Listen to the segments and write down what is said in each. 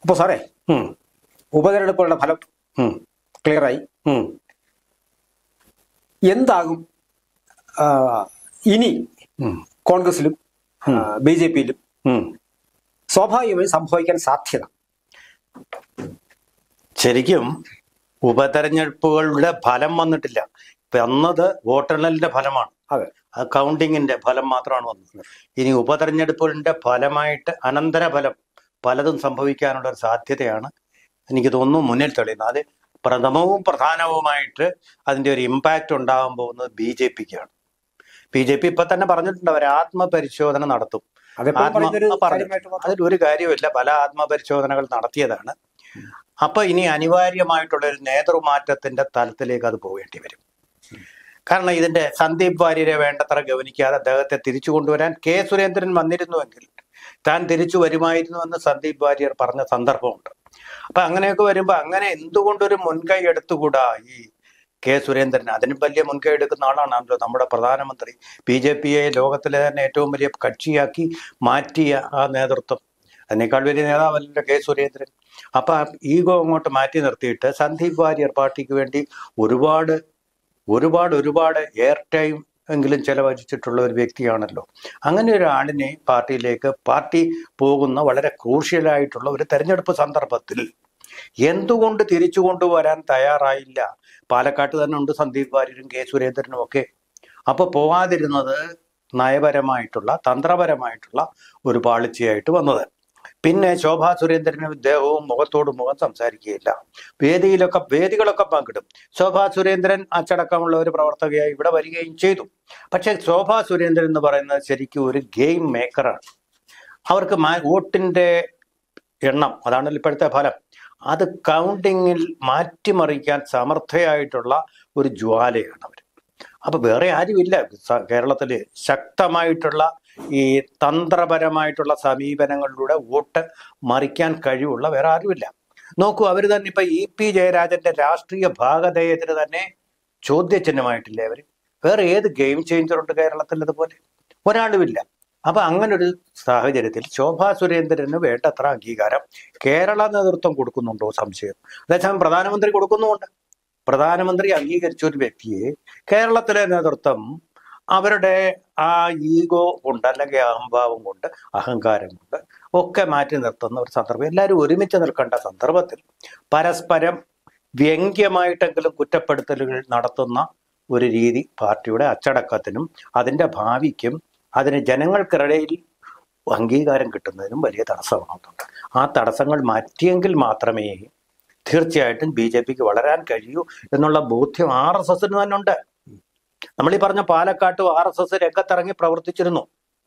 അപ്പൊ സാറേ ഉം, ഉപതെരഞ്ഞെടുപ്പുകളുടെ ഫലം ഉം, ക്ലിയറായി ഉം. എന്താകും ആ, ഇനി ഉം, കോൺഗ്രസിലും ബി ജെ പിയിലും ഉം. സ്വാഭാവികമായി സംഭവിക്കാൻ സാധ്യത ശരിക്കും ഉപതെരഞ്ഞെടുപ്പുകളുടെ ഫലം വന്നിട്ടില്ല വന്നത് വോട്ടെണ്ണലിന്റെ ഫലമാണ് അതെ അത് കൗണ്ടിങ്ങിന്റെ ഫലം മാത്രമാണ് വന്നത് ഇനി ഉപതെരഞ്ഞെടുപ്പുകളുടെ ഫലമായിട്ട് അനന്തരഫലം പലതും സംഭവിക്കാനുള്ള ഒരു സാധ്യതയാണ് എനിക്ക് തോന്നുന്നു മുന്നിൽ തെളിയുന്നത് അത് പ്രഥമവും പ്രധാനവുമായിട്ട് അതിന്റെ ഒരു ഇമ്പാക്റ്റ് ഉണ്ടാകാൻ പോകുന്നത് ബി ജെ പിക്കാണ് ബി ജെ പി ഇപ്പൊ തന്നെ പറഞ്ഞിട്ടുണ്ട് അവർ ആത്മപരിശോധന നടത്തും അതെപ്പോഴും ആത്മ- പറയുന്നൊരു ആ, പറഞ്ഞു. കാര്യമായിട്ട് മാത്രം അതിൽ ഒരു കാര്യമില്ല പല ആത്മപരിശോധനകൾ നടത്തിയതാണ് അപ്പൊ ഇനി അനിവാര്യമായിട്ടുള്ള ഒരു നേതൃമാറ്റത്തിന്റെ തലത്തിലേക്ക് അത് പോകേണ്ടി വരും കാരണം ഇതിന്റെ സന്ദീപ് വാര്യരെ വേണ്ടത്ര ഗവനിക്കാതെ അദ്ദേഹത്തെ തിരിച്ചു കൊണ്ടുവരാൻ കെ സുരേന്ദ്രൻ വന്നിരുന്നുവെങ്കിൽ താൻ തിരിച്ചു വരുമായിരുന്നുവെന്ന് സന്ദീപ് വാര്യർ പറഞ്ഞ സന്ദർഭമുണ്ട് അപ്പൊ അങ്ങനെയൊക്കെ വരുമ്പോ അങ്ങനെ എന്തുകൊണ്ടൊരു മുൻകൈ എടുത്തുകൂടാ ഈ കെ സുരേന്ദ്രൻ അതിന് വലിയ മുൻകൈ എടുക്കുന്ന ആളാണല്ലോ നമ്മുടെ പ്രധാനമന്ത്രി ബി ജെ പിയെ ലോകത്തിലെ തന്നെ ഏറ്റവും വലിയ കക്ഷിയാക്കി മാറ്റിയ ആ നേതൃത്വം അതിനേക്കാൾ വലിയ നേതാവല്ല കെ സുരേന്ദ്രൻ അപ്പൊ ആ ഈഗോ അങ്ങോട്ട് മാറ്റി നിർത്തിയിട്ട് സന്ദീപ് വാര്യർ പാർട്ടിക്ക് വേണ്ടി ഒരുപാട് ഒരുപാട് ഒരുപാട് എയർ ടൈം എങ്കിലും ചെലവഴിച്ചിട്ടുള്ള ഒരു വ്യക്തിയാണല്ലോ അങ്ങനെ ഒരാളിനെ പാർട്ടിയിലേക്ക് പാർട്ടി പോകുന്ന വളരെ ക്രൂഷ്യലായിട്ടുള്ള ഒരു തെരഞ്ഞെടുപ്പ് സന്ദർഭത്തിൽ എന്തുകൊണ്ട് തിരിച്ചു കൊണ്ടുവരാൻ തയ്യാറായില്ല പാലക്കാട്ട് തന്നെ ഉണ്ട് സന്ദീപ് വാര്യരും കെ സുരേന്ദ്രനും ഒക്കെ അപ്പൊ പോവാതിരുന്നത് നയപരമായിട്ടുള്ള തന്ത്രപരമായിട്ടുള്ള ഒരു പാളിച്ചയായിട്ട് വന്നത് പിന്നെ ശോഭാ സുരേന്ദ്രനും ഇദ്ദേഹവും മുഖത്തോട് മുഖം സംസാരിക്കുകയില്ല വേദിയിലൊക്കെ വേദികളൊക്കെ പങ്കിടും ശോഭാ സുരേന്ദ്രൻ അച്ചടക്കമുള്ള ഒരു പ്രവർത്തകയായി ഇവിടെ വരികയും ചെയ്തു പക്ഷെ ശോഭാ സുരേന്ദ്രൻ എന്ന് പറയുന്നത് ശരിക്കും ഒരു ഗെയിം മേക്കറാണ് അവർക്ക് മാ- വോട്ടിന്റെ എണ്ണം അതാണല്ലോ ഇപ്പോഴത്തെ ഫലം അത് കൗണ്ടിങ്ങിൽ മാറ്റിമറിക്കാൻ സമർത്ഥയായിട്ടുള്ള ഒരു ജ്വാലയാണ് അവർ അപ്പൊ വേറെ ആരുമില്ല സ- കേരളത്തില് ശക്തമായിട്ടുള്ള ഈ തന്ത്രപരമായിട്ടുള്ള സമീപനങ്ങളിലൂടെ വോട്ട് മറിക്കാൻ കഴിവുള്ള വേറെ ആരുമില്ല നോക്കൂ അവർ തന്നെ ഇപ്പൊ ഇ പി ജയരാജന്റെ രാഷ്ട്രീയ ഭാഗധേയത്തിന് തന്നെ ചോദ്യചിഹ്നമായിട്ടില്ലേ അവര് വേറെ ഏത് ഗെയിം ചേഞ്ചർ ഉണ്ട് കേരളത്തിൽ അതുപോലെ ഒരാളുമില്ല അപ്പൊ അങ്ങനെ ഒരു സാഹചര്യത്തിൽ ശോഭാ സുരേന്ദ്രന് വേണ്ടത്ര അംഗീകാരം കേരള നേതൃത്വം കൊടുക്കുന്നുണ്ടോ സംശയം അതേസമയം പ്രധാനമന്ത്രി കൊടുക്കുന്നുമുണ്ട് പ്രധാനമന്ത്രി അംഗീകരിച്ച ഒരു വ്യക്തിയെ കേരളത്തിലെ നേതൃത്വം അവരുടെ ആ ഈഗോ കൊണ്ട് അല്ലെങ്കിൽ അഹംഭാവം കൊണ്ട് അഹങ്കാരം കൊണ്ട് ഒക്കെ മാറ്റി നിർത്തുന്ന ഒരു സന്ദർഭം എല്ലാവരും ഒരുമിച്ച് നിൽക്കേണ്ട സന്ദർഭത്തിൽ പരസ്പരം വ്യംഗ്യമായിട്ടെങ്കിലും കുറ്റപ്പെടുത്തലുകൾ നടത്തുന്ന ഒരു രീതി പാർട്ടിയുടെ അച്ചടക്കത്തിനും അതിന്റെ ഭാവിക്കും അതിന് ജനങ്ങൾക്കിടയിൽ അംഗീകാരം കിട്ടുന്നതിനും വലിയ തടസ്സമാകുന്നുണ്ട് ആ തടസ്സങ്ങൾ മാറ്റിയെങ്കിൽ മാത്രമേ തീർച്ചയായിട്ടും ബി ജെ പിക്ക് വളരാൻ കഴിയൂ എന്നുള്ള ബോധ്യം ആർ എസ് എസിന് തന്നെ ഉണ്ട് നമ്മൾ ഈ പറഞ്ഞ പാലക്കാട്ട് ആർ എസ് എസ് രംഗത്തിറങ്ങി പ്രവർത്തിച്ചിരുന്നു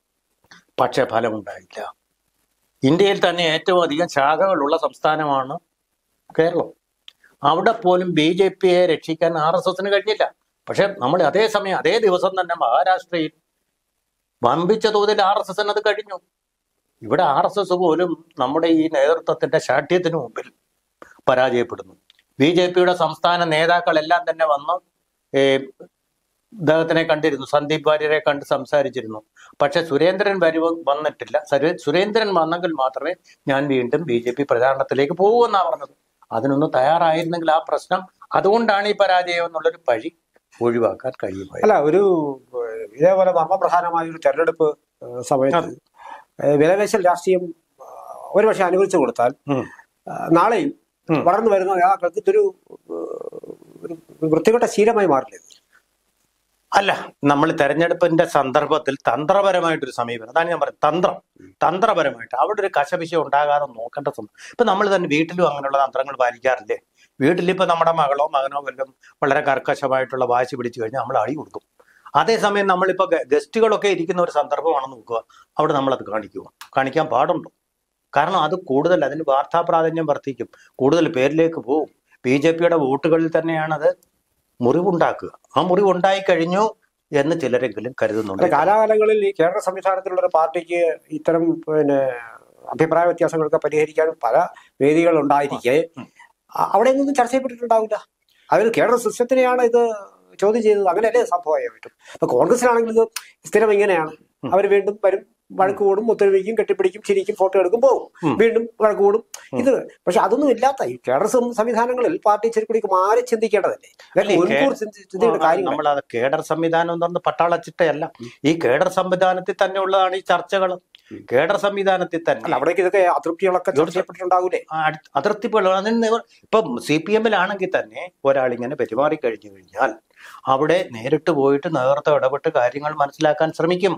പക്ഷെ ഫലമുണ്ടായില്ല ഇന്ത്യയിൽ തന്നെ ഏറ്റവും അധികം ശാഖകളുള്ള സംസ്ഥാനമാണ് കേരളം അവിടെ പോലും ബി ജെ പിയെ രക്ഷിക്കാൻ ആർ എസ് എസിന് കഴിഞ്ഞില്ല പക്ഷെ നമ്മൾ അതേ സമയം അതേ ദിവസം തന്നെ മഹാരാഷ്ട്രയിൽ വമ്പിച്ച തോതിൽ ആർ എസ് എസിന് അത് കഴിഞ്ഞു ഇവിടെ ആർ എസ് എസ് പോലും നമ്മുടെ ഈ നേതൃത്വത്തിന്റെ ശാഠ്യത്തിന് മുമ്പിൽ പരാജയപ്പെടുന്നു ബി ജെ പിയുടെ സംസ്ഥാന നേതാക്കളെല്ലാം തന്നെ വന്ന് ഏ, ഇദ്ദേഹത്തിനെ കണ്ടിരുന്നു സന്ദീപ് വാര്യരെ കണ്ട് സംസാരിച്ചിരുന്നു പക്ഷെ സുരേന്ദ്രൻ വരവ് വന്നിട്ടില്ല സുരേ- സുരേന്ദ്രൻ വന്നെങ്കിൽ മാത്രമേ ഞാൻ വീണ്ടും ബി ജെ പി പ്രചാരണത്തിലേക്ക് പോകുമെന്നാ പറഞ്ഞത് അതിനൊന്നും തയ്യാറായിരുന്നെങ്കിൽ ആ പ്രശ്നം അതുകൊണ്ടാണ് ഈ പരാജയം എന്നുള്ളൊരു പഴി ഒഴിവാക്കാൻ കഴിയുമായിരുന്നു അല്ല ഒരു ഏഹ്, ഇതേപോലെ മർമ്മപ്രധാനമായ ഒരു തെരഞ്ഞെടുപ്പ് ഏഹ്, സമയത്ത് ഏഹ്, വിലപേശൽ രാഷ്ട്രീയം ഏഹ്, ഒരുപക്ഷെ അനുവദിച്ചു കൊടുത്താൽ ഉം. ഏഹ്, നാളെയും ഉം. വളർന്നു വരുന്ന നേതാക്കൾക്ക് ഇതൊരു ഏഹ്, ഒരു വൃത്തികെട്ട ശീലമായി മാറില്ല ഇത്. അല്ല നമ്മൾ തെരഞ്ഞെടുപ്പിന്റെ സന്ദർഭത്തിൽ തന്ത്രപരമായിട്ടൊരു സമീപനം അതാണ് ഞാൻ പറയുന്നത് തന്ത്രം തന്ത്രപരമായിട്ട് അവിടെ ഒരു കശപിശ ഉണ്ടാകാതെ നോക്കേണ്ട സമയം ഇപ്പൊ നമ്മൾ തന്നെ വീട്ടിലും അങ്ങനെയുള്ള തന്ത്രങ്ങൾ പാലിക്കാറില്ലേ വീട്ടിലിപ്പോ നമ്മുടെ മകളോ മകനോ വല്ലതും വളരെ കർക്കശമായിട്ടുള്ള വാശി പിടിച്ചു കഴിഞ്ഞാൽ നമ്മൾ അടി കൊടുക്കും അതേസമയം നമ്മളിപ്പോ ഗ- ഗസ്റ്റുകളൊക്കെ ഇരിക്കുന്ന ഒരു സന്ദർഭമാണെന്ന് നോക്കുക അവിടെ നമ്മളത് കാണിക്കുമോ കാണിക്കാൻ പാടുണ്ടോ കാരണം അത് കൂടുതൽ അതിന് വാർത്താ പ്രാധാന്യം വർദ്ധിക്കും കൂടുതൽ പേരിലേക്ക് പോവും ബി ജെ പിയുടെ വോട്ടുകളിൽ തന്നെയാണ് അത് മുറിവുണ്ടാക്കുക ആ മുറിവുണ്ടായി കഴിഞ്ഞു എന്ന് ചിലരെങ്കിലും കരുതുന്നുണ്ട് അല്ല കാലാകാലങ്ങളിൽ ഈ കേരള സംവിധാനത്തിലുള്ള ഒരു പാർട്ടിക്ക് ഇത്തരം പിന്നെ അഭിപ്രായ വ്യത്യാസങ്ങളൊക്കെ പരിഹരിക്കാൻ പല വേദികൾ ഉണ്ടായിരിക്കെ അ- അവിടെ ഒന്നും ചർച്ച ചെയ്യപ്പെട്ടിട്ടുണ്ടാവില്ല അതിൽ കേരള സിസ്റ്റത്തിനെയാണ് ഇത് ചോദ്യം ചെയ്തത് അങ്ങനെയല്ലേ സംഭവമായി പറ്റും ഇപ്പൊ കോൺഗ്രസിനാണെങ്കിൽ ഇത് സ്ഥിരം ഇങ്ങനെയാണ് അവർ വീണ്ടും വരും വഴക്ക് കൂടും മുത്തരവിക്കും കെട്ടിപ്പിടിക്കും ചിരിക്കും ഫോട്ടോ എടുക്കും പോകും വീണ്ടും വഴക്ക് കൂടും ഇത് പക്ഷെ അതൊന്നും ഇല്ലാത്ത ഈ കേഡർ സം- സംവിധാനങ്ങളിൽ പാർട്ടി ചെറുക്കുടിക്ക് മാറി ചിന്തിക്കേണ്ടതല്ലേ അല്ല, ഈ മുൻകൂർ ചിന്തി- ചിന്തിക്കേണ്ട കാര്യങ്ങൾ നമ്മൾ അത് കേഡർ സംവിധാനം എന്ന് പറഞ്ഞ പട്ടാള ചിട്ടയല്ല ഈ കേഡർ സംവിധാനത്തിൽ തന്നെ ഉള്ളതാണ് ഈ ചർച്ചകൾ കേഡർ സംവിധാനത്തിൽ അല്ല തന്നെ അവിടേക്ക് ഇതൊക്കെ അതൃപ്തികളൊക്കെ ചർച്ച ചെയ്യപ്പെട്ടിട്ടുണ്ടാവൂലേ അതിർത്തിപ്പുകൾ അതിന് നിവർ- ഇപ്പം സി പി എമ്മിലാണെങ്കിൽ തന്നെ ഒരാൾ ഇങ്ങനെ പെരുമാറി കഴിഞ്ഞു കഴിഞ്ഞാൽ അവിടെ നേരിട്ട് പോയിട്ട് നേതൃത്വം ഇടപെട്ട് കാര്യങ്ങൾ മനസ്സിലാക്കാൻ ശ്രമിക്കും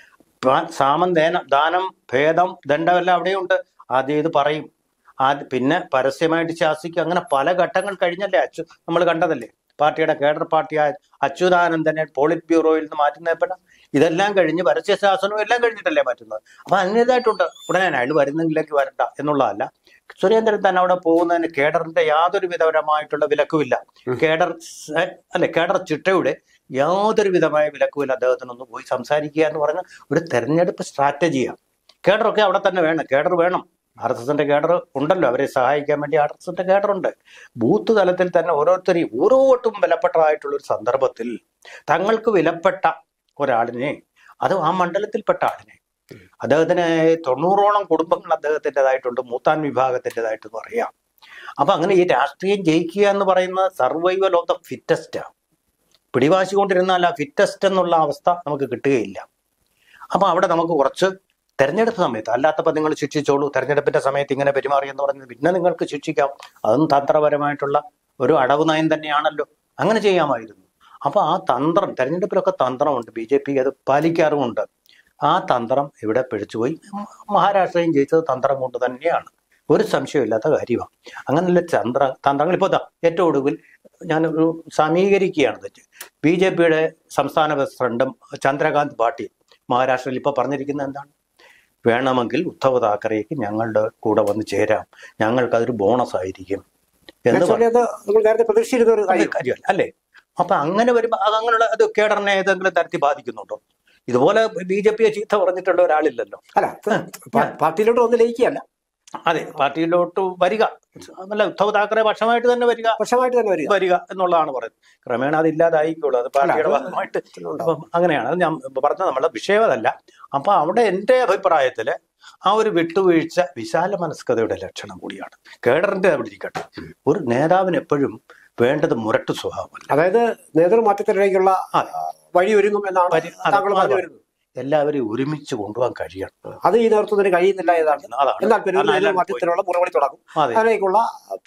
പ- സാമം ദേനം ദാനം ഭേദം ദണ്ഡമെല്ലാം അവിടെയുണ്ട് ആദ്യം ഇത് പറയും ആദ്യ പിന്നെ പരസ്യമായിട്ട് ശാസിക്കും അങ്ങനെ പല ഘട്ടങ്ങൾ കഴിഞ്ഞല്ലേ അച്ചു നമ്മൾ കണ്ടതല്ലേ പാർട്ടിയുടെ കേഡർ പാർട്ടിയായ അച്യുതാനന്ദനെ പോളിറ്റ് ബ്യൂറോയിൽ നിന്ന് മാറ്റുന്നപ്പോഴാണ് ഇതെല്ലാം കഴിഞ്ഞ് പരസ്യ ശാസനവും എല്ലാം കഴിഞ്ഞിട്ടല്ലേ മാറ്റുന്നത് അപ്പൊ അതിൻ്റെതായിട്ടുണ്ട് ഉടനെ അയാൾ വരുന്നെങ്കിലേക്ക് വരണ്ട എന്നുള്ളതല്ല സുരേന്ദ്രൻ തന്നെ അവിടെ പോകുന്നതിന് കേഡറിന്റെ യാതൊരു വിധപരമായിട്ടുള്ള വിലക്കുമില്ല കേഡർ സ- അല്ലെ കേഡർ ചിട്ടയുടെ യാതൊരു വിധമായ വിലക്കുമില്ല അദ്ദേഹത്തിനൊന്ന് പോയി സംസാരിക്കുക എന്ന് പറഞ്ഞ ഒരു തെരഞ്ഞെടുപ്പ് സ്ട്രാറ്റജിയാണ് കേഡറൊക്കെ അവിടെ തന്നെ വേണം കേഡർ വേണം ആർ എസ് എസിന്റെ കേഡർ ഉണ്ടല്ലോ അവരെ സഹായിക്കാൻ വേണ്ടി ആർ എസ് എസിന്റെ കേഡർ ഉണ്ട് ബൂത്ത് തലത്തിൽ തന്നെ ഓരോരുത്തരെയും ഓരോട്ടും വിലപ്പെട്ടതായിട്ടുള്ള ഒരു സന്ദർഭത്തിൽ തങ്ങൾക്ക് വിലപ്പെട്ട ഒരാളിനെ അത് ആ മണ്ഡലത്തിൽപ്പെട്ട ആളിനെ അദ്ദേഹത്തിന് തൊണ്ണൂറോളം കുടുംബങ്ങൾ അദ്ദേഹത്തിൻ്റെതായിട്ടുണ്ട് മൂത്താൻ വിഭാഗത്തിൻ്റെതായിട്ട് പറയാം അപ്പൊ അങ്ങനെ ഈ രാഷ്ട്രീയം ജയിക്കുക എന്ന് പറയുന്നത് സർവൈവൽ ഓഫ് ദ ഫിറ്റസ്റ്റ് പിടിവാശി കൊണ്ടിരുന്നാൽ ആ ഫിറ്റസ്റ്റ് എന്നുള്ള അവസ്ഥ നമുക്ക് കിട്ടുകയില്ല അപ്പൊ അവിടെ നമുക്ക് കുറച്ച് തെരഞ്ഞെടുപ്പ് സമയത്ത് അല്ലാത്തപ്പോൾ നിങ്ങൾ ശിക്ഷിച്ചോളൂ തെരഞ്ഞെടുപ്പിന്റെ സമയത്ത് ഇങ്ങനെ പെരുമാറി എന്ന് പറഞ്ഞത് പിന്നെ നിങ്ങൾക്ക് ശിക്ഷിക്കാം അതും തന്ത്രപരമായിട്ടുള്ള ഒരു അടവ് നയം തന്നെയാണല്ലോ അങ്ങനെ ചെയ്യാമായിരുന്നു അപ്പൊ ആ തന്ത്രം തെരഞ്ഞെടുപ്പിലൊക്കെ തന്ത്രമുണ്ട് ബി ജെ പി അത് പാലിക്കാറുമുണ്ട് ആ തന്ത്രം ഇവിടെ പിടിച്ചുപോയി മ- മഹാരാഷ്ട്രയും ജയിച്ചത് തന്ത്രം കൊണ്ട് തന്നെയാണ് ഒരു സംശയമില്ലാത്ത കാര്യമാണ് അങ്ങനെയുള്ള ചന്ദ്ര തന്ത്രങ്ങൾ ഇപ്പോൾ ദാ ഏറ്റവും ഒടുവിൽ ഞാൻ ഒരു സമീകരിക്കുകയാണ് തെറ്റ് ബി ജെ പിയുടെ സംസ്ഥാന പ്രസിഡന്റും ചന്ദ്രകാന്ത് പാട്ടീൽ മഹാരാഷ്ട്രയിൽ ഇപ്പോൾ പറഞ്ഞിരിക്കുന്നത് എന്താണ് വേണമെങ്കിൽ ഉദ്ധവ് താക്കറേക്ക് ഞങ്ങളുടെ കൂടെ വന്ന് ചേരാം ഞങ്ങൾക്കതൊരു ബോണസ് ആയിരിക്കും എന്ന് ആക്ച്വലി അത് നമ്മൾ നേരത്തെ പ്രതീക്ഷിച്ചിരുന്ന ഒരു പറഞ്ഞ കാര്യം കാര്യമല്ല അല്ലേ അപ്പൊ അങ്ങനെ വരുമ്പോ അത് അങ്ങനെയുള്ള അത് കേഡറിനെ ഏതെങ്കിലും തരത്തിൽ ബാധിക്കുന്നുണ്ടോ ഇതുപോലെ ബി ജെ പിയെ ചീത്ത പറഞ്ഞിട്ടുള്ള ഒരാളില്ലല്ലോ അല്ല പാ- പാർട്ടിയിലോട്ട് വന്ന് ലയിക്കുകയല്ല അതെ പാർട്ടിയിലോട്ട് വരിക അല്ല ഉദ്ധവ് താക്കറെ പക്ഷമായിട്ട് തന്നെ വരിക വർഷമായിട്ട് തന്നെ വരിക വരിക എന്നുള്ളതാണ് പറയുന്നത് ക്രമേണ അത് ഇല്ലാതായിക്കോളൂ അത് പാർട്ടിയുടെ അത് ഭാഗമായിട്ട് അപ്പം അങ്ങനെയാണ് അത് ഞാൻ പറഞ്ഞ നമ്മളെ വിഷയം അതല്ല അപ്പൊ അവിടെ എൻ്റെ അഭിപ്രായത്തില് ആ ഒരു വിട്ടുവീഴ്ച വിശാല മനസ്കതയുടെ ലക്ഷണം കൂടിയാണ് കേഡറിന്റെ അവിടെ ഇരിക്കട്ടെ ഒരു നേതാവിന് എപ്പോഴും വേണ്ടത് മുരട്ട് സ്വഭാവമല്ല അതായത് നേതൃമാറ്റത്തിലേക്കുള്ള അതെ. വഴി ഒരുങ്ങും എന്നാണ് വരി- അതെ, താങ്കൾ പറഞ്ഞു അതെ. വരുന്നത് എല്ലാവരെയും ഒരുമിച്ച് കൊണ്ടുപോകാൻ കഴിയണം അത് ഈ നേതൃത്വത്തിന് കഴിയുന്നില്ല ഏതാണ് അതാണ് എന്നാൽ പിന്നെ അതാണ് എല്ലാവരും നേതൃമാറ്റത്തിനുള്ള മുറവിളി തുടങ്ങും അതെ അതിലേക്കുള്ള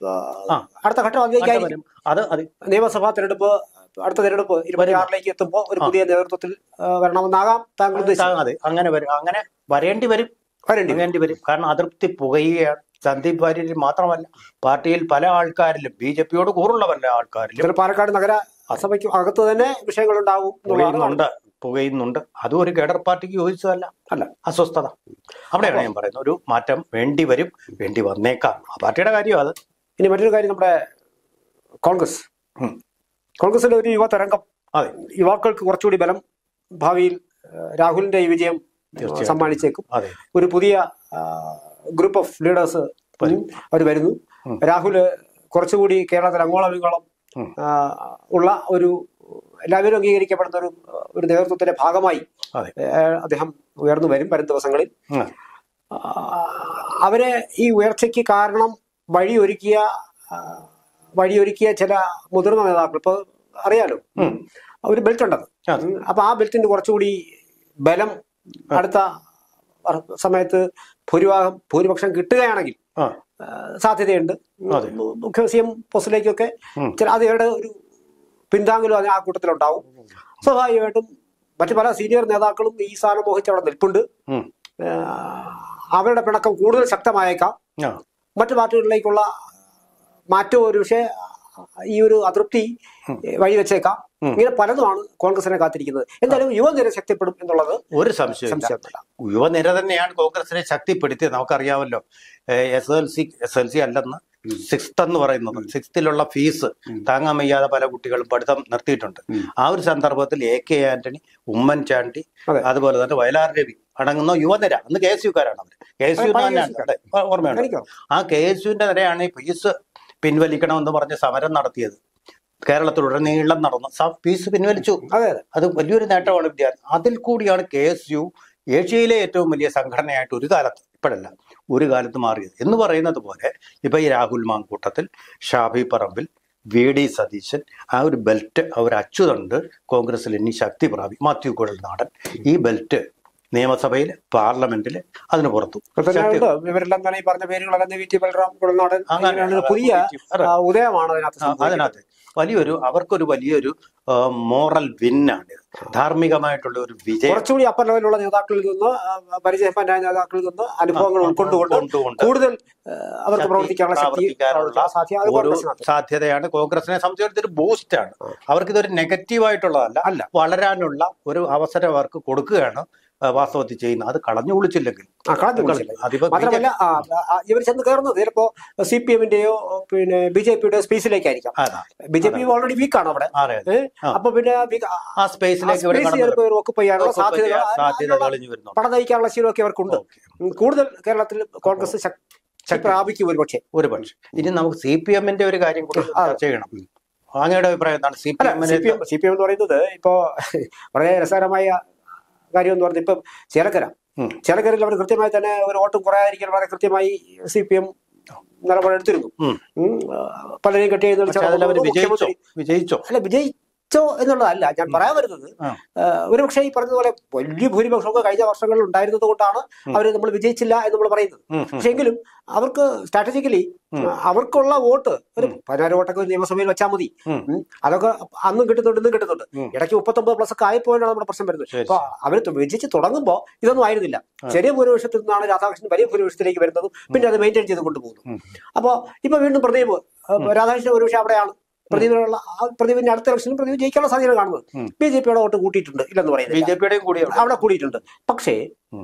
ആ. അടുത്ത ഘട്ടം മാറ്റം അതിലേക്കായിരിക്കും വരും. അത് അത് നിയമസഭാ തെരഞ്ഞെടുപ്പ് അടുത്ത തെരഞ്ഞെടുപ്പ് ഇരുപത്തിയാറിലേക്ക് എത്തുമ്പോൾ ഒരു പുതിയ നേതൃത്വത്തിൽ ആ, വരണമെന്നാകാം താങ്കൾ ഉദ്ദേശിച്ചത് അതെ അങ്ങനെ വരും അങ്ങനെ വരേണ്ടി വരും വരേണ്ടി വരും. വേണ്ടി വരും കാരണം അതൃപ്തി പുകയുകയാണ് സന്ദീപ് വാര്യരിൽ മാത്രമല്ല പാർട്ടിയിൽ പല ആൾക്കാരിലും ബി ജെ പിയോട് കൂറുള്ള പല ആൾക്കാരിലും ഇതിൽ പാലക്കാട് നഗര സഭയ്ക്ക് അകത്ത് തന്നെ വിഷയങ്ങൾ ഉണ്ടാവും എന്നുള്ളതാണ് പുകയുന്നുണ്ട് പുകയുന്നുണ്ട് അതും ഒരു കേഡർ പാർട്ടിക്ക് യോജിച്ചതല്ല അല്ല അസ്വസ്ഥത അവിടെയാണ് ഞാൻ പറയുന്നത് ഒരു മാറ്റം വേണ്ടി വരും വേണ്ടി വന്നേക്കാം ആ പാർട്ടിയുടെ കാര്യം അത് ഇനി മറ്റൊരു കാര്യം നമ്മുടെ കോൺഗ്രസ് ഉം. കോൺഗ്രസിന്റെ ഒരു യുവ തരംഗം അതെ യുവാക്കൾക്ക് കുറച്ചുകൂടി ബലം ഭാവിയിൽ ആ, രാഹുലിന്റെ ഈ വിജയം തീർച്ചയായിട്ടും. സമ്മാനിച്ചേക്കും അതെ ഒരു പുതിയ ഗ്രൂപ്പ് ഓഫ് ലീഡേഴ്സ് അവർ വരുന്നു ഉം. രാഹുല് കുറച്ചുകൂടി കേരളത്തിൽ അങ്ങോളം ഇങ്ങോളം ഉം. ആ, ഉള്ള ഒരു എല്ലാവരും അംഗീകരിക്കപ്പെടുന്ന ഒരു ഒരു നേതൃത്വത്തിന്റെ ഭാഗമായി അതെ ആ, അദ്ദേഹം ഉയർന്നു വരും വരും ദിവസങ്ങളിൽ ഉം. ആ, അവരെ ഈ ഉയർച്ചയ്ക്ക് കാരണം വഴിയൊരുക്കിയ ആ, വഴിയൊരുക്കിയ ചില മുതിർന്ന നേതാക്കൾ ഇപ്പൊ അറിയാലോ ഉം. ഒരു ബെൽറ്റ് ഉണ്ടത് അതെ. ഉം. അപ്പൊ ആ ബെൽറ്റിന് കുറച്ചുകൂടി ബലം അടുത്ത വർ- സമയത്ത് ഭൂരിഭാഗം ഭൂരിപക്ഷം കിട്ടുകയാണെങ്കിൽ ആ ആ, സാധ്യതയുണ്ട് അതെ. മുഖ്യ സി എം പോസ്റ്റിലേക്കൊക്കെ ഉം. ചില അതിയുടെ ഒരു പിന്താങ്ങലും അതിന് ആ കൂട്ടത്തിലുണ്ടാവും സ്വാഭാവികമായിട്ടും മറ്റു പല സീനിയർ നേതാക്കളും ഈ സ്ഥാനം മോഹിച്ച് അവിടെ നിൽപ്പുണ്ട് ഉം. ആ, അവരുടെ പിണക്കം കൂടുതൽ ശക്തമായേക്കാം ആ മറ്റു പാർട്ടികളിലേക്കുള്ള മാറ്റവും ഒരു പക്ഷേ ഈ ഒരു അതൃപ്തി വഴിവെച്ചേക്കാം ഉം. ഇങ്ങനെ പലതുമാണ് കോൺഗ്രസിനെ കാത്തിരിക്കുന്നത് എന്തായാലും യുവനിര ശക്തിപ്പെടും എന്നുള്ളത് ഒരു സംശയമില്ല സംശയമില്ല യുവനിര തന്നെയാണ് കോൺഗ്രസിനെ ശക്തിപ്പെടുത്തിയത് നമുക്കറിയാമല്ലോ S L C S L C അല്ലെന്ന് സിക്സ്ത് എന്ന് പറയുന്നത് സിക്സ്ത്തിലുള്ള ഫീസ് താങ്ങാൻ വയ്യാതെ പല കുട്ടികളും പഠിത്തം നിർത്തിയിട്ടുണ്ട് ആ ഒരു സന്ദർഭത്തിൽ എ കെ ആന്റണി ഉമ്മൻചാണ്ടി അതെ. അതുപോലെ തന്നെ വയലാർ രവി അടങ്ങുന്ന യുവനിര അന്ന് കെ എസ് യുക്കാരാണ് അവർ കെ എസ് യു പഴയ തന്നെയാണ് KSU അതെ, ഓർമ്മയുണ്ട് എനിക്കോ ആ കെ എസ് യുവിന്റെ നിരയാണ് ഈ ഫീസ് പിൻവലിക്കണമെന്ന് പറഞ്ഞ് സമരം നടത്തിയത് കേരളത്തിലുടനീളം നടന്നു സ- ഫീസ് പിൻവലിച്ചു അതെ അതെ അത് വലിയൊരു നേട്ടമാണ് വിദ്യാർത്ഥി അതിൽ കൂടിയാണ് കെ എസ് യു ഏഷ്യയിലെ ഏറ്റവും വലിയ സംഘടനയായിട്ട് ഒരു കാലത്ത് ഇപ്പോഴല്ല ഒരു കാലത്ത് മാറിയത് എന്ന് പറയുന്നത് പോലെ ഇപ്പൊ ഈ രാഹുൽ മാങ്കൂട്ടത്തിൽ ഷാഫി പറമ്പിൽ വി ഡി സതീശൻ ആ ഒരു ബെൽറ്റ് അവർ അച്ചുതണ്ട് കോൺഗ്രസിൽ ഇനി ശക്തി പ്രാപി മാത്യു കുഴൽനാടൻ ഈ ബെൽറ്റ് നിയമസഭയിൽ പാർലമെന്റിൽ അതിന് പുറത്തു ഇപ്പൊ തന്നെ ശക്തി- ഉണ്ട്. ഇവരെല്ലാം തന്നെ ഈ പറഞ്ഞ പേരുകളെല്ലാം വി ടി ബലറാം കുളനാടൻ അങ്ങനെ, അങ്ങനെയാണ് ഒരു അതെ, പുതിയ അതെ. ആ, ഉദയമാണ് അതിനകത്ത് ആ, സംഭവിക്കുന്നത്. അതിനകത്ത് വലിയൊരു അവർക്കൊരു വലിയൊരു മോറൽ വിന്നാണിത് ധാർമ്മികമായിട്ടുള്ള ഒരു വിജയം കുറച്ചുകൂടി അപ്പർ ലെവലുള്ള നേതാക്കളിൽ നിന്ന് ആ, പരിചയപ്പനായ നേതാക്കളിൽ നിന്ന് അനുഭവങ്ങൾ ഉൾക്കൊണ്ടുകൊണ്ട് കൊണ്ടുകൊണ്ട് കൂടുതൽ ആ, അവർക്ക് ശക്തി പ്രവർത്തിക്കാനുള്ള ശക്തി പ്രവർത്തിക്കാനുള്ള സാധ്യത അത് ഒരു കോൺഗ്രസിനകത്ത്. സാധ്യതയാണ് കോൺഗ്രസിനെ സംബന്ധിച്ചിടത്തോളം ഒരു ബൂസ്റ്റാണ് അവർക്ക് ഇതൊരു നെഗറ്റീവ് ആയിട്ടുള്ളതല്ല അല്ല. വളരാനുള്ള ഒരു അവസരം അവർക്ക് കൊടുക്കുകയാണ് ആ, വാസ്തവത്തിൽ ചെയ്യുന്നത് അത് കളഞ്ഞു കുളിച്ചില്ലെങ്കിൽ ആ, കളഞ്ഞു കുളിച്ചില്ല. അതിപ്പോ മാത്രമല്ല ആ, ആ, ഇവർ ചെന്ന് കയറുന്നത് ചിലപ്പോ സി പി എമ്മിന്റെയോ പിന്നെ ബി ജെ പിയുടെ സ്പേസിലേക്കായിരിക്കാം അതാ ബി ജെ പി ഓൾറെഡി വീക്കാണ് അവിടെ അതെ അതെ. ഏ? ആ. അപ്പൊ പിന്നെ weak- ആ, ആ സ്പേസിലേക്ക് ഇവിടെ space കടന്നു ചിലപ്പോ ഇവർ occup ചെയ്യാനുള്ള occup സാധ്യതകൾ ചെയ്യാൻ ആ- സാധ്യത അതിനുള്ള തെളിഞ്ഞു വരുന്നുണ്ട് പണം നയിക്കാനുള്ള ശീലമൊക്കെ അവർക്കുണ്ട് ഓക്കേ. ഉം, കൂടുതൽ കേരളത്തിൽ കോൺഗ്രസ് ശക്തി പ്രാപിക്കും ഒരു പക്ഷേ ഒരു പക്ഷേ ഇനി നമുക്ക് സി പി എമ്മിന്റെ ഒരു കാര്യം കൂടി ആ. ചർച്ച ചെയ്യണം അങ്ങയുടെ അഭിപ്രായം എന്താണ് സി പി അല്ല സി പി എമ്മിന് എം സി പി എം എന്ന് പറയുന്നത് ഇപ്പോ വളരെ രസകരമായ കാര്യം എന്ന് പറഞ്ഞാൽ ഇപ്പം ചേലക്കര ഉം. ചേലക്കരയിൽ അവർ കൃത്യമായി തന്നെ ഒരു വോട്ടും കുറയാതിരിക്കാൻ വളരെ കൃത്യമായി സി പി എം നിലപാടെടുത്തിരുന്നു ഉം. ഉം, ആ, പലരെയും കെട്ടി പക്ഷെ അതിൽ അവർ വിജയിച്ചോ മുഖ്യമന്ത്രി വിജയിച്ചോ അല്ല വിജയിച്ചോ എന്നുള്ളതല്ല ഞാൻ പറയാൻ വരുന്നത് ആ. ഒരു പക്ഷേ ഈ പറഞ്ഞതുപോലെ വലിയ ഭൂരിപക്ഷമൊക്കെ കഴിഞ്ഞ വർഷങ്ങളിൽ ഉണ്ടായിരുന്നത് കൊണ്ടാണ് അവർ നമ്മൾ വിജയിച്ചില്ല എന്ന് നമ്മൾ പറയുന്നത് ഉം, ഉം. പക്ഷെ എങ്കിലും അവർക്ക് സ്ട്രാറ്റജിക്കലി അവർക്കുള്ള വോട്ട് ഒരു പതിനായിരം വോട്ടൊക്കെ ഒരു നിയമസഭയിൽ വെച്ചാൽ മതി ഉം. ഉം. അതൊക്കെ അന്നും കിട്ടുന്നുണ്ട് ഇന്നും കിട്ടുന്നുണ്ട് ഉം. ഇടയ്ക്ക് മുപ്പത്തൊമ്പത് പ്ലസ് ഒക്കെ ആയപ്പോഴാണ് നമ്മുടെ പ്രശ്നം വരുന്നത് ശരി, അപ്പൊ അവർ വിജയിച്ച് തുടങ്ങുമ്പോൾ ഇതൊന്നും ആയിരുന്നില്ല ചെറിയ ഭൂരിപക്ഷത്തിൽ നിന്നാണ് രാധാകൃഷ്ണൻ വലിയ ഭൂരിപക്ഷത്തിലേക്ക് വരുന്നതും പിന്നെ അത് മെയിൻറ്റെയിൻ ചെയ്ത് കൊണ്ടുപോകുന്നു ഉം. അപ്പൊ ഇപ്പൊ വീണ്ടും പ്രദീപ് ഏഹ്, രാധാകൃഷ്ണൻ ഒരുപക്ഷെ അവിടെയാണ് പ്രദീപിനുള്ള ആ പ്രദീപിന്റെ അടുത്ത ഇലക്ഷനിൽ പ്രദീപ് ജയിക്കാനുള്ള സാധ്യത കാണുന്നത് ഉം. ബി ജെ പിയുടെ വോട്ട് കൂട്ടിയിട്ടുണ്ട് ഇല്ലെന്ന് ബി പറയുന്നത് ജെ പിയുടെയും കൂടിയാണ് അവിടെ കൂടിയിട്ടുണ്ട് പക്ഷേ ഉം.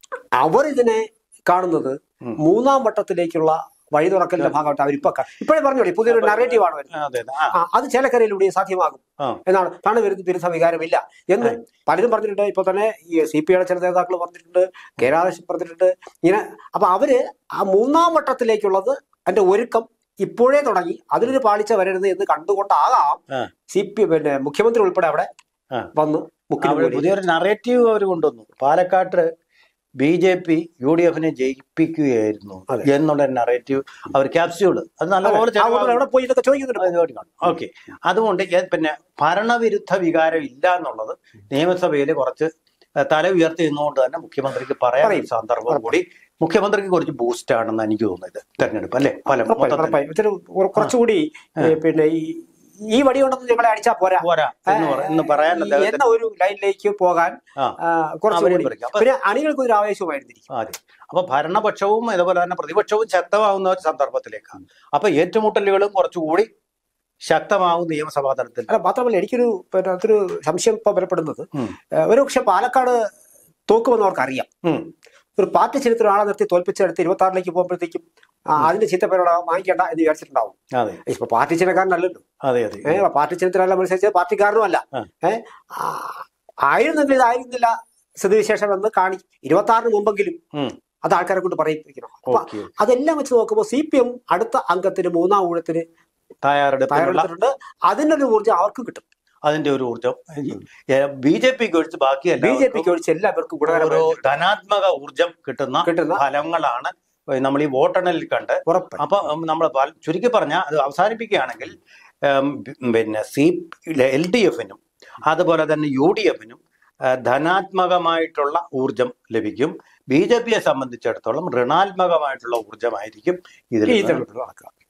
അവർ ഇതിനെ കാണുന്നത് ഉം. മൂന്നാം വട്ടത്തിലേക്കുള്ള വഴി തുറക്കലിന്റെ ഭാഗമായിട്ട് അവരിപ്പോ കാ- ഇപ്പോഴേ പറഞ്ഞോളി പുതിയൊരു നറേറ്റീവാണ് വരുന്നത് അതെ അതെ ആ ആ, അത് ചേലക്കരയിലൂടെ സാധ്യമാകും ആ. എന്നാണ് താണ് വിരുദ്ധ വിരുദ്ധ വികാരമില്ല എന്ന് പലരും പറഞ്ഞിട്ടുണ്ട് ഇപ്പൊ തന്നെ ഈ സി പി ഐയുടെ ചില നേതാക്കൾ പറഞ്ഞിട്ടുണ്ട് കെ രാധാകൃഷ്ണൻ പറഞ്ഞിട്ടുണ്ട് ഇങ്ങനെ അപ്പൊ അവര് ആ മൂന്നാം വട്ടത്തിലേക്കുള്ളത് അതിന്റെ ഒരുക്കം ഇപ്പോഴേ തുടങ്ങി അതിനൊരു പാളിച്ച വരരുത് എന്ന് കണ്ടുകൊണ്ടാകാം ആ. സി പി പിന്നെ മുഖ്യമന്ത്രി ഉൾപ്പെടെ അവിടെ ആ. വന്ന് മുക്കിന് അവര് പോയി. പുതിയൊരു നറേറ്റീവ് അവർ കൊണ്ടുവന്നു പാലക്കാട്ട് B J P U D എഫിനെ ജയിപ്പിക്കുകയായിരുന്നു അതെ. എന്നുള്ള നറേറ്റീവ് അവർ ക്യാപ്സ്യൂള് അത് നല്ലപോലെ ആ ഊരിൽ അവിടെ പോയി ഇതൊക്കെ ചോദിക്കുന്നുണ്ട് ഓക്കെ അതുകൊണ്ട് ഏ- പിന്നെ ഭരണവിരുദ്ധ വികാരം ഇല്ല എന്നുള്ളത് നിയമസഭയിൽ കുറച്ച് ഏഹ്, തല ഉയർത്തി നിന്നുകൊണ്ട് തന്നെ മുഖ്യമന്ത്രിക്ക് പറയാൻ ഒരു പറയും. സന്ദർഭം കൂടി മുഖ്യമന്ത്രിക്ക് കുറച്ച് ബൂസ്റ്റ് ആണെന്ന് എനിക്ക് തോന്നുന്നത് തെരഞ്ഞെടുപ്പ് അല്ലേ ഫലം ഉറപ്പായും, മൊത്തത്തിൽ ഉറപ്പായും. ഇത്തിരി കുറ- കുറച്ചുകൂടി ഏ, പിന്നെ ഈ ഈ വടി കൊണ്ടൊന്നും ഞങ്ങളെ അടിച്ചാ പോരാ പോരാ എന്ന് പറ- എന്ന് പറയാൻ ഈ എന്ന ഒരു ലൈനിലേക്ക് പോകാൻ ആ ആ, കുറച്ചുകൂടി അവരെയും വിളിക്കാം. അപ്പൊ- പിന്നെ അണികൾക്ക് ഒരു ആവേശമായിരുന്നിരിക്കും അതെ അപ്പൊ ഭരണപക്ഷവും അതുപോലെ തന്നെ പ്രതിപക്ഷവും ശക്തമാവുന്ന ഒരു സന്ദർഭത്തിലേക്കാണ് അപ്പൊ ഏറ്റുമുട്ടലുകളും കുറച്ചുകൂടി ശക്തമാവും നിയമസഭാ തലത്തിൽ അല്ല മാത്രമല്ല എനിക്കൊരു പിന്നെ അതൊരു സംശയം ഇപ്പൊ ബലപ്പെടുന്നത് ഉം. ഏ, ഒരു പക്ഷെ പാലക്കാട് തോക്കുമെന്ന് അവർക്ക് അറിയാം ഉം. ഒരു പാർട്ടി ചരിത്രം ആളെ നിർത്തി തോൽപ്പിച്ചെടുത്ത് ഇരുപത്തി ആറിലേക്ക് പോകുമ്പോഴത്തേക്കും ആ, അതിന്റെ ചീത്തപ്പേരോട് വാങ്ങിക്കേണ്ട എന്ന് വിചാരിച്ചിട്ടുണ്ടാവും അതെ ഇപ്പൊ പാർട്ടി ചിഹ്നക്കാരനല്ലല്ലോ അതെ അതെ ഏഹ് പാർട്ടി ചിഹ്നത്തിലല്ല മത്സരിച്ചത് പാർട്ടിക്കാരനും അല്ല ആ. ഏഹ് ആയിരുന്നെങ്കിൽ ഇതായിരുന്നില്ല സ്ഥിതിവിശേഷം എന്ന് കാണി ഇരുപത്തി ആറിന് മുമ്പെങ്കിലും ഉം. അത് ആൾക്കാരെ കൊണ്ട് പറയിപ്പിക്കണം അപ്പൊ ഓക്കെ അതെല്ലാം വെച്ച് നോക്കുമ്പോൾ സി പി എം അടുത്ത അംഗത്തിന് മൂന്നാം ഊഴത്തിന് തയ്യാറെടുപ്പിനുള്ള തയ്യാറെടുത്തിട്ടുണ്ട് അതിനൊരു ഊർജ്ജം അവർക്ക് കിട്ടും അതിന്റെ ഒരു ഊർജം ബി ജെ പിക്ക് ഒഴിച്ച് ബാക്കിയല്ല ബി ജെ പിക്ക് ഒഴിച്ച് എല്ലാവർക്കും ഒരു ഗുണകരമായി ധനാത്മക ഊർജം കിട്ടുന്ന കിട്ടുന്ന ഫലങ്ങളാണ് നമ്മൾ ഈ വോട്ടെണ്ണലിൽ കണ്ട് ഉറപ്പ് അപ്പൊ നമ്മൾ ചുരുക്കി പറഞ്ഞാൽ അത് അവസാനിപ്പിക്കുകയാണെങ്കിൽ ഉം, പിന്നെ സി എൽ ഡി എഫിനും അതുപോലെ തന്നെ യു ഡി എഫിനും ധനാത്മകമായിട്ടുള്ള ഊർജം ലഭിക്കും ബി ജെ പിയെ സംബന്ധിച്ചിടത്തോളം ഋണാത്മകമായിട്ടുള്ള ഊർജമായിരിക്കും ഇതിൽ ഈ നിന്ന് തെരഞ്ഞെടുപ്പിൽ നടക്കുക